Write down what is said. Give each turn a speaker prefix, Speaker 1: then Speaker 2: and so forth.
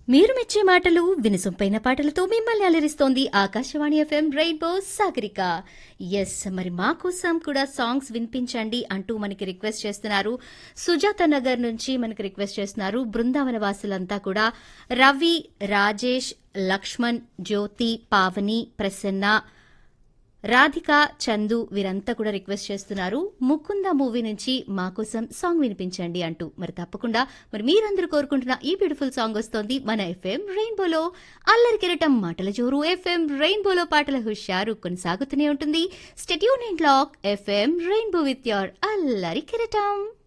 Speaker 1: మీరు మెచ్చే మాటలు వినసొంపైన పాటలతో మిమ్మల్ని అలరిస్తోంది Akashvani FM Rainbow Sagarika yes మరి మా కోసం కూడా సాంగ్స్ వినిపించండి అంటూ మనకి రిక్వెస్ట్ చేస్తున్నారు సుజాత నగర్ నుంచి మనకి రిక్వెస్ట్ చేస్తున్నారు బృందావన వాసులంతా కూడా రవి రాజేష్ లక్ష్మణ్ జ్యోతి పావని ప్రసన్న రాధిక చందు వీరంతా కూడా రిక్వెస్ట్ చేస్తున్నారు ముకుంద మూవీ నుంచి మా కోసం సాంగ్ వినిపించండి అంటూ మరి తప్పకుండా మరి మీరందరూ కోరుకుంటున్న ఈ బ్యూటిఫుల్ సాంగ్ వస్తోంది మన ఎఫ్ఎం రెయిన్బోలో అల్లరి కిరటం మాటల జోరు ఎఫ్ఎం రెయిన్బోలో పాటల హుషారు కొనసాగుతూనే ఉంటుంది stay tuned and lock FM Rainbow with your అల్లరి కిరటం